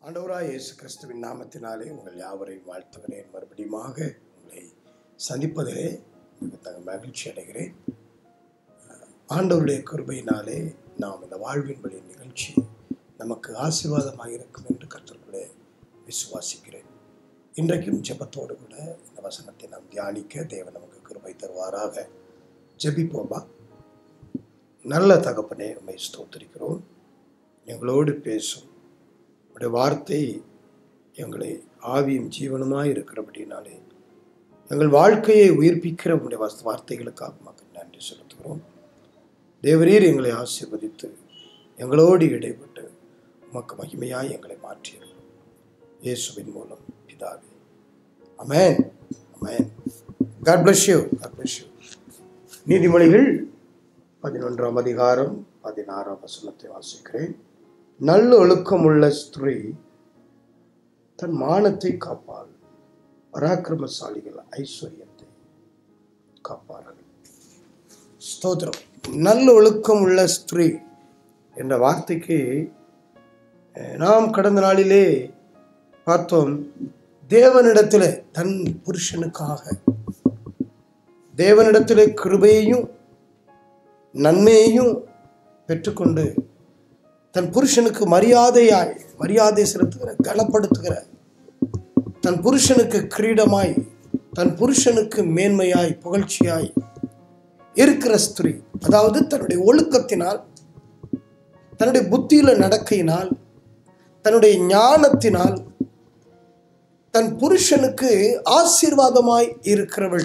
ஆண்டவராய் இயேசு கிறிஸ்துவின் நாமத்தினாலே உங்கள் யாவரையும் வாழ்த்துகிறேன் மறுபடியுமாக உங்களை சந்திப்பதிலே மிகுந்த மகிழ்ச்சி அடைகிறேன் ஆண்டவருடைய கிருபையினாலே நாம் இந்த வாழ்வின் வழி நிகழ்ச்சி நமக்கு ஆசீர்வாதமாக இருக்கும் என்று கற்றுக்கொள்ள விசுவாசிக்கிறேன் இன்றைக்கும் ஜெபத்தோடு கூட இந்த வசனத்தை நாம் தியானிக்க தேவன் நமக்கு கிருபை தருவாராக ஜெபிப்போமா நல்ல தகப்பனே உண்மை ஸ்தோத்திரிக்கிறோம் எங்களோடு பேசும் உடைய வார்த்தை எங்களை ஆவியும் ஜீவனுமாய் இருக்கிறபடினாலே எங்கள் வாழ்க்கையை உயிர்ப்பிக்கிற உடைய வஸ் வார்த்தைகளுக்காக மக்கள் நன்றி செலுத்துகிறோம் தேவரீர் எங்களை ஆசீர்வதித்து எங்களோடு இடைப்பட்டு உமக்கு மகிமையாய் எங்களை மாற்றியிருக்கிறோம் இயேசுவின் மூலம் பிதாவே amen amen God bless you God bless you நீதிமொழிகள் பதினொன்றாம் அதிகாரம் பதினாறாம் வசனத்தை வாசிக்கிறேன் நல்ல ஒழுக்கமுள்ள ஸ்திரீ தன் மானத்தை காப்பாள் பராக்கிரமசாலிகள் ஐஸ்வர்யத்தை காப்பார்கள் ஸ்தோத்திரம் நல்ல ஒழுக்கம் உள்ள ஸ்திரீ என்ற வார்த்தைக்கு அஹ், நாம் கடந்த நாளிலே பார்த்தோம் தேவனிடத்தில் தன் புருஷனுக்காக தேவனிடத்தில் கிருபையையும் நன்மையையும் பெற்றுக்கொண்டு தன் புருஷனுக்கு மரியாதையாய் மரியாதை செலுத்துகிற கனப்படுத்துகிற தன் புருஷனுக்கு கிரீடமாய் தன் புருஷனுக்கு மேன்மையாய் புகழ்ச்சியாய் இருக்கிற ஸ்திரீ அதாவது தன்னுடைய ஒழுக்கத்தினால் தன்னுடைய புத்தியில நடக்கையினால் தன்னுடைய ஞானத்தினால் தன் புருஷனுக்கு ஆசீர்வாதமாய் இருக்கிறவள்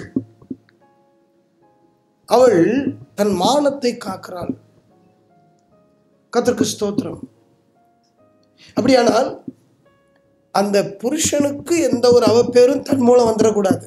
அவள் தன் மானத்தை காக்கிறாள் கத்திற்கு ஸ்தோத்திரம் அப்படியானால் அந்த புருஷனுக்கு எந்த ஒரு அவப்பேரும் தன் மூலம் வந்துடக்கூடாது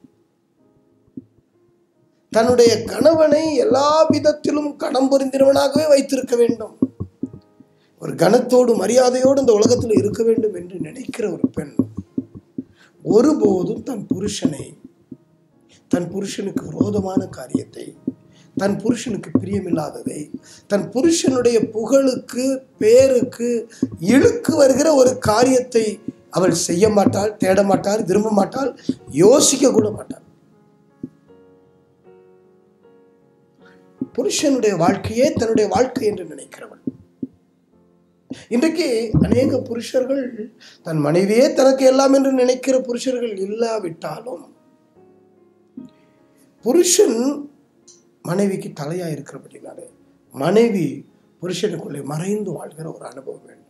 தன்னுடைய கணவனை எல்லா விதத்திலும் கணம் பொருந்தினவனாகவே வைத்திருக்க வேண்டும் ஒரு கனத்தோடு மரியாதையோடு இந்த உலகத்தில் இருக்க வேண்டும் என்று நினைக்கிற ஒரு பெண் ஒருபோதும் தன் புருஷனை தன் புருஷனுக்கு விரோதமான காரியத்தை தன் புருஷனுக்கு பிரியமில்லாததை தன் புருஷனுடைய புகழுக்கு பேருக்கு இழுக்கு வருகிற ஒரு காரியத்தை அவள் செய்ய மாட்டாள் தேட மாட்டாள் விரும்ப மாட்டாள் யோசிக்க கூட மாட்டாள் புருஷனுடைய வாழ்க்கையே தன்னுடைய வாழ்க்கை என்று நினைக்கிறவள் இன்றைக்கு அநேக புருஷர்கள் தன் மனைவியே தனக்கு எல்லாம் என்று நினைக்கிற புருஷர்கள் இல்லாவிட்டாலும் புருஷன் மனைவிக்கு தலையா இருக்கிறபடினாலே மனைவி புருஷனுக்குள்ளே மறைந்து வாழ்கிற ஒரு அனுபவம் வேண்டும்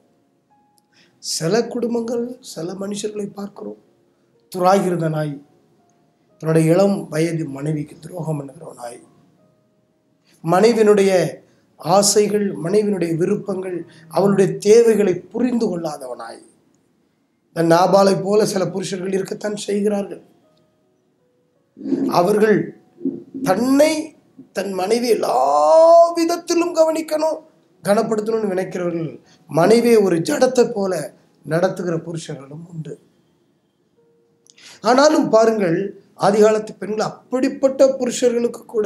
சில குடும்பங்கள் சில மனுஷர்களை பார்க்கிறோம் துராகிருத நாய் தன்னுடைய இளம் வயது மனைவிக்கு துரோகம் பண்ணுகிற நாய் மனைவினுடைய ஆசைகள் மனைவினுடைய விருப்பங்கள் அவளுடைய தேவைகளை புரிந்து கொள்ளாதவனாய் இந்த நாபாலை போல சில புருஷர்கள் இருக்கத்தான் செய்கிறார்கள் அவர்கள் தன்னை தன் மனைவி எல்லா விதத்திலும் கவனிக்கணும் கனப்படுத்தணும்னு நினைக்கிறவர்கள் மனைவியை ஒரு ஜடத்தை போல நடத்துகிற புருஷர்களும் உண்டு ஆனாலும் பாருங்கள் ஆதிகாலத்து பெண்கள் அப்படிப்பட்ட புருஷர்களுக்கு கூட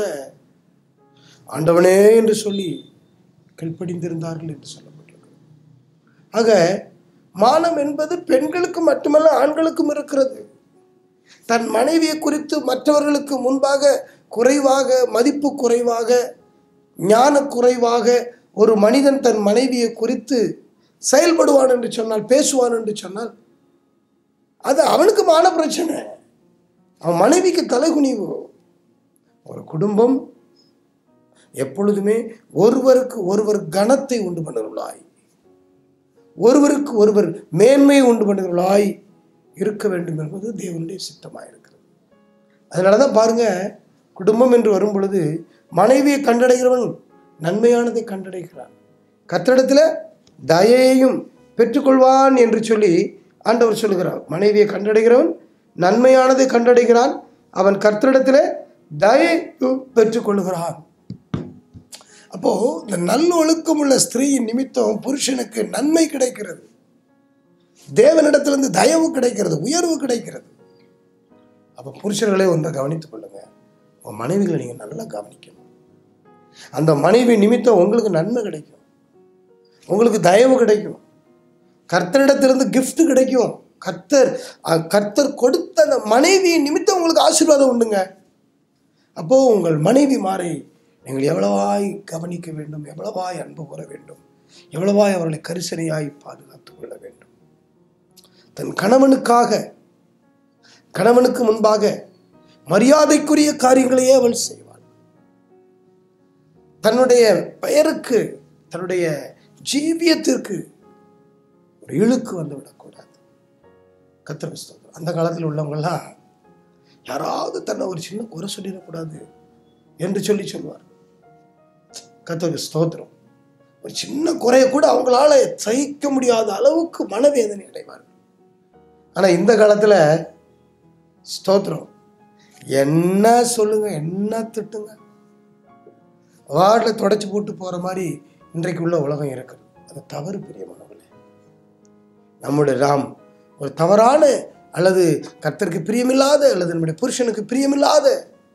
ஆண்டவனே என்று சொல்லி கீழ்ப்படிந்திருந்தார்கள் என்று சொல்லப்பட்டிருக்கிறது ஆக மானம் என்பது பெண்களுக்கு மட்டுமல்ல ஆண்களுக்கும் இருக்கிறது தன் மனைவியை குறித்து மற்றவர்களுக்கு முன்பாக குறைவாக மதிப்பு குறைவாக ஞான குறைவாக ஒரு மனிதன் தன் மனைவியை குறித்து செயல்படுவான் என்று சொன்னால் பேசுவான் என்று சொன்னால் அது அவனுக்கு மான பிரச்சனை அவன் மனைவிக்கு தலைகுனிவு ஒரு குடும்பம் எப்பொழுதுமே ஒருவருக்கு ஒருவர் கனத்தை உண்டு பண்ணுகிறாய் ஒருவருக்கு ஒருவர் மேன்மையை உண்டு பண்ணுகிறாய் இருக்க வேண்டும் என்பது தேவனுடைய சித்தமாக இருக்கிறது அதனால தான் பாருங்க குடும்பம் என்று வரும் பொழுது மனைவியை கண்டடைகிறவன் நன்மையானதை கண்டடைகிறான் கத்திடத்தில் தயையையும் பெற்றுக்கொள்வான் என்று சொல்லி ஆண்டவர் சொல்லுகிறார் மனைவியை கண்டடைகிறவன் நன்மையானதை கண்டடைகிறான் அவன் கர்த்தரிடத்தில் தயை பெற்றுக்கொள்கிறான் அப்போ இந்த நல்லொழுக்கம் உள்ள ஸ்திரீயின் நிமித்தம் புருஷனுக்கு நன்மை கிடைக்கிறது தேவனிடத்திலிருந்து தயவு கிடைக்கிறது உயர்வு கிடைக்கிறது அப்போ புருஷர்களே ஒன்றை கவனித்துக் கொள்ளுங்க உன் மனைவிகளை நீங்கள் நல்லா கவனிக்கணும் அந்த மனைவி நிமித்தம் உங்களுக்கு நன்மை கிடைக்கும் உங்களுக்கு தயவு கிடைக்கும் கர்த்தரிடத்திலிருந்து gift கிடைக்கும் கர்த்தர் அஹ், கர்த்தர் கொடுத்த அந்த மனைவி நிமித்தம் உங்களுக்கு ஆசீர்வாதம் உண்டுங்க அப்போ உங்கள் மனைவி மாறி நீங்கள் எவ்வளவாய் கவனிக்க வேண்டும் எவ்வளவாய் அன்பு கூற வேண்டும் எவ்வளவாய் அவர்களை கரிசனையாய் பாதுகாத்துக் கொள்ள வேண்டும் தன் கணவனுக்காக கணவனுக்கு முன்பாக மரியாதைக்குரிய காரியங்களையே அவள் செய்வாள் தன்னுடைய பெயருக்கு தன்னுடைய ஜீவியத்திற்கு ஒரு இழுக்கு வந்து விடக்கூடாது கத்திர ஸ்தோத்திரம் அந்த காலத்தில் உள்ளவங்கெல்லாம் யாராவது தன்னை ஒரு சின்ன குறை சொல்லிடக்கூடாது என்று சொல்லி சொல்வார் கத்தருக்கு ஸ்தோத்திரம் ஒரு சின்ன குறைய கூட அவங்களால சகிக்க முடியாத அளவுக்கு மனவேதனை அடைவார்கள் ஆனா இந்த காலத்துல ஸ்தோத்திரம் என்ன சொல்லுங்க என்ன திட்டுங்க வார்டில் தொடச்சி போட்டு போற மாதிரி இன்றைக்கு உள்ள உலகம் இருக்குது அது தவறு பிரியமானவர்களே நம்முடைய நாம் ஒரு தவறான அல்லது கர்த்தருக்கு பிரியமில்லாத அல்லது நம்முடைய புருஷனுக்கு பிரியமில்லாத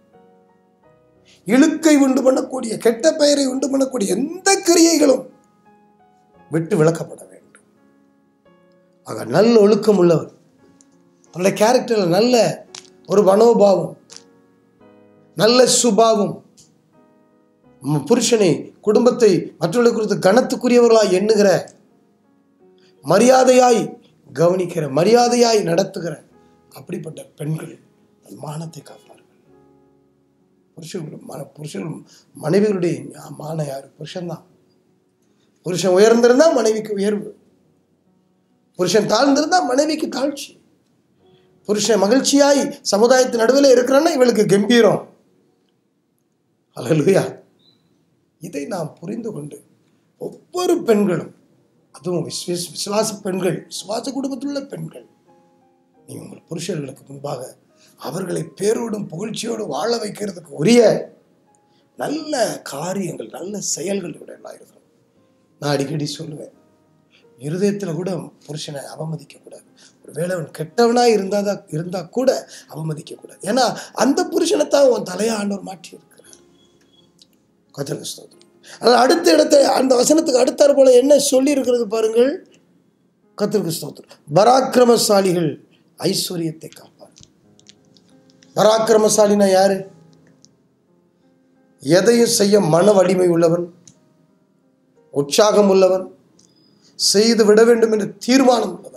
இழுக்கை உண்டு பண்ணக்கூடிய கெட்ட பெயரை உண்டு பண்ணக்கூடிய எந்த கிரியைகளும் விட்டு விளக்கப்பட வேண்டும் ஆக நல்ல ஒழுக்கம் உள்ளவர் நல்ல கேரக்டர்ல நல்ல ஒரு மனோபாவம் நல்ல சுபாவம் ம், புருஷனை குடும்பத்தை மற்றவர்களுக்கு குறித்து கனத்துக்குரியவர்களாய் எண்ணுகிற மரியாதையாய் கவனிக்கிற மரியாதையாய் நடத்துகிற அப்படிப்பட்ட பெண்கள் தன் மானத்தை காப்பார்கள் புருஷர்கள் மன புருஷர்கள் மனைவிகளுடைய ஞா- மானம் யார் புருஷன்தான் புருஷன் உயர்ந்திருந்தா மனைவிக்கு உயர்வு புருஷன் தாழ்ந்திருந்தா மனைவிக்கு தாழ்ச்சி புருஷன் மகிழ்ச்சியாய் சமுதாயத்தின் நடுவில் இருக்கிறான்னா இவளுக்கு கம்பீரம் அல்லேலூயா இதை நாம் புரிந்து கொண்டு ஒவ்வொரு பெண்களும் அதுவும் விஸ்வ விசுவாச பெண்கள் விசுவாச குடும்பத்தில் உள்ள பெண்கள் நீங்கள் உங்கள் புருஷர்களுக்கு முன்பாக அவர்களை பேரோடும் புகழ்ச்சியோடு வாழ வைக்கிறதுக்கு உரிய நல்ல காரியங்கள் நல்ல செயல்கள் இவட எல்லாம் இருக்கணும் நான் அடிக்கடி சொல்லுவேன் இருதயத்தில் கூட புருஷனை அவமதிக்க கூடாது ஒருவேளை அவன் கெட்டவனா இருந்தாதா இருந்தா கூட அவமதிக்க கூடாது ஏன்னா அந்த புருஷனை தான் உன் தலையை ஆண்டவர் மாற்றி இருக்கிறார் கத்திரக்கு ஸ்தோத்திரம் ஆனால் அடுத்த இடத்த அந்த வசனத்துக்கு அடுத்தாற் போல என்ன சொல்லி இருக்கிறது பாருங்கள் கத்திரக்கு ஸ்தோத்திரம் பராக்கிரமசாலிகள் ஐஸ்வர்யத்தை காப்பார் பராக்கிரமசாலினா யாரு எதையும் செய்ய மன வலிமை உள்ளவன் உற்சாகம் உள்ளவன் செய்து விட வேண்டும் என்று தீர்மானம் உள்ளவன்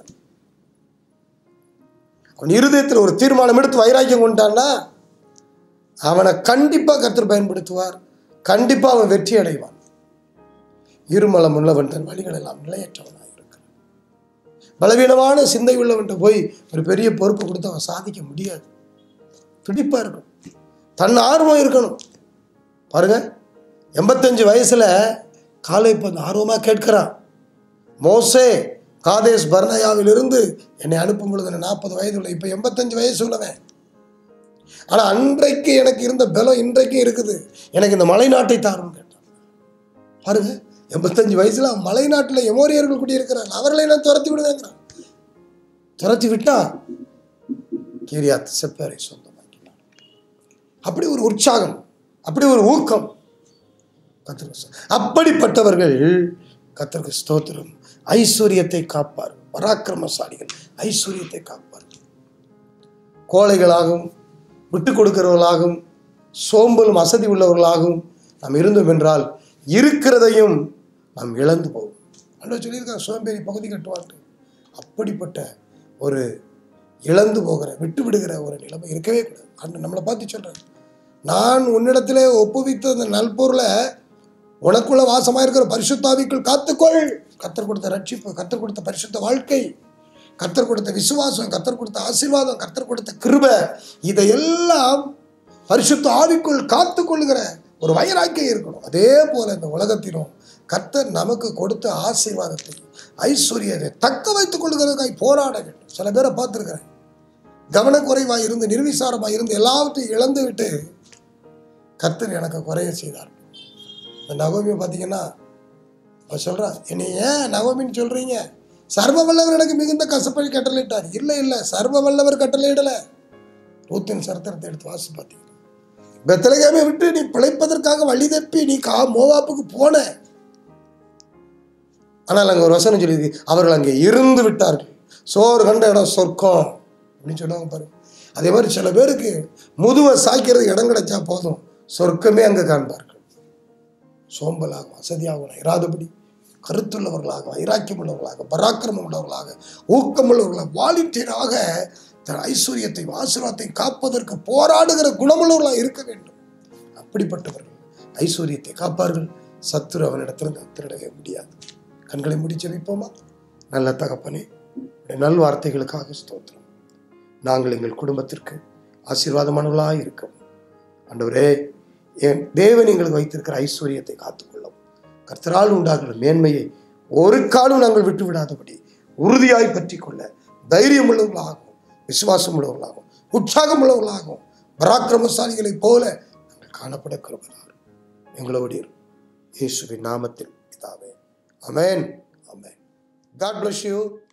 அவன் இருதயத்தில் ஒரு தீர்மானம் எடுத்து வைராக்கியம் கொண்டான்னா அவனை கண்டிப்பா கர்த்தர் பயன்படுத்துவார் கண்டிப்பா அவன் வெற்றி அடைவான் இருமலம் உள்ளவன் தன் வழிகள் எல்லாம் நிலையற்றவனாக இருக்கிறான் பலவீனமான சிந்தை உள்ளவன்ட்ட போய் ஒரு பெரிய பொறுப்பு கொடுத்து அவன் சாதிக்க முடியாது துடிப்பா இருக்கணும் தன் ஆர்வம் இருக்கணும் பாருங்க எண்பத்தஞ்சு வயசுல காலை பந்து ஆர்வமா கேட்கிறான் மோசே காதேஸ் பர்னயாவிலிருந்து என்னை அனுப்பும் பொழுது நான் நாற்பது வயது உள்ள இப்போ எண்பத்தஞ்சு வயசு உள்ளவன் ஆனால் அன்றைக்கு எனக்கு இருந்த பலம் இன்றைக்கும் இருக்குது எனக்கு இந்த மலை நாட்டை தாருன்னு கேட்டான் பாருங்க எண்பத்தஞ்சு வயசுல அவன் மலை நாட்டில் எமோரியர்கள் குடியிருக்கிறாங்க அவர்களை நான் துரத்தி விடுவேங்கிறான் துரத்தி விட்டா கீரியாத் செப்பேரை சொந்தமாக்கினான் அப்படி ஒரு உற்சாகம் அப்படி ஒரு ஊக்கம் கத்திற்கு ஸ்தோத்திரம். அப்படிப்பட்டவர்கள் கத்தருக்கு ஸ்தோத்திரம் ஐஸ்வர்யத்தை காப்பார் பராக்கிரமசாலிகள் ஐஸ்வர்யத்தை காப்பார் கோழைகளாகவும் விட்டு கொடுக்கிறவர்களாகவும் சோம்பலும் அசதி உள்ளவர்களாகவும் நாம் இருந்தோம் என்றால் இருக்கிறதையும் நாம் இழந்து போவோம் அன்று சொல்லியிருக்காங்க சோம்பேறி பகுதி கட்டுவான்ட்டு அப்படிப்பட்ட ஒரு இழந்து போகிற விட்டு விடுகிற ஒரு நிலைமை இருக்கவே கூடாது அன்று நம்மளை பார்த்து சொல்றாரு நான் உன்னிடத்திலே ஒப்புவித்த அந்த நல்பொருளை உனக்குள்ள வாசமாக இருக்கிற பரிசுத்தாவிக்குள் காத்துக்கொள் கத்தர் கொடுத்த ரட்சிப்பு கத்தர் கொடுத்த பரிசுத்த வாழ்க்கை கத்தர் கொடுத்த விசுவாசம் கத்தர் கொடுத்த ஆசீர்வாதம் கத்தர் கொடுத்த கிருபை இதையெல்லாம் பரிசுத்த ஆவிக்குள் காத்துக்கொள்ளுகிற ஒரு வைராக்கியம் இருக்கணும் அதே போல இந்த உலகத்திலும் கர்த்தர் நமக்கு கொடுத்த ஆசீர்வாதத்தை ஐஸ்வர்யத்தை தக்க வைத்துக் கொள்ளுகிறதுக்காய் போராட வேண்டும் சில பேரை பார்த்துருக்கிறேன் கவனக்குறைவாக இருந்து நிர்விசாரமாக இருந்து எல்லாவற்றையும் இழந்து விட்டு கர்த்தர் எனக்கு குறைய செய்தார் இந்த நகோமியை பார்த்தீங்கன்னா அவ சொல்றா என்னை ஏன் நகோமின்னு சொல்றீங்க சர்வ வல்லவர் எனக்கு மிகுந்த கசப்பை கட்டளையிட்டார் இல்லை இல்லை சர்வ வல்லவர் கட்டளையிடலை ரூத்தின் சரித்திரத்தை எடுத்து வாசி பார்த்தீங்கன்னா பெத்தலகேமை விட்டு நீ பிழைப்பதற்காக வழி தப்பி நீ கா மோவாப்புக்கு போன ஆனால் அங்கே ஒரு வசனம் சொல்லியிருக்கு அவர்கள் அங்கே இருந்து விட்டார்கள் சோறு கண்ட இடம் சொர்க்கம் அப்படின்னு சொல்லுவாங்க பாருங்க அதே மாதிரி சில பேருக்கு முதுவை சாய்க்கிறதுக்கு இடம் கிடைச்சா போதும் சொர்க்கமே அங்கே காண்பார்கள் சோம்பலாகும் வசதியாகும் இராதபடி கருத்துள்ளவர்களாக வைராக்கியம் உள்ளவர்களாக பராக்கிரமம் உள்ளவர்களாக ஊக்கம் உள்ளவர்களாக வாலிண்டியராக தன் ஐஸ்வர்யத்தை ஆசீர்வாதத்தை காப்பதற்கு போராடுகிற குணமுள்ளவர்களாக இருக்க வேண்டும் அப்படிப்பட்டவர்கள் ஐஸ்வர்யத்தை காப்பார்கள் சத்துரு அவனிடத்திலிருந்து திருடவே முடியாது கண்களை முடிச்சு வைப்போமா நல்ல தகப்பனே உடைய நல் வார்த்தைகளுக்காக ஸ்தோத்திரம் நாங்கள் எங்கள் குடும்பத்திற்கு ஆசீர்வாதமானவர்களாக இருக்கவும் ஆண்டவரே என் தேவன் எங்களுக்கு வைத்திருக்கிற ஐஸ்வர்யத்தை காத்துக்கொள்ளவும் கர்த்தரால் உண்டாகிற மேன்மையை ஒரு காலம் நாங்கள் விட்டு விடாதபடி உறுதியாய் பற்றி கொள்ள தைரியம் உள்ளவர்களாகவும் விசுவாசம் உள்ளவர்களாகவும் உற்சாகம் உள்ளவர்களாகவும் பராக்கிரமசாலிகளைப் போல நாங்கள் காணப்பட கிருபனார் எங்களோடு இரு. இயேசுவின் நாமத்தில் பிதாவே amen amen God bless you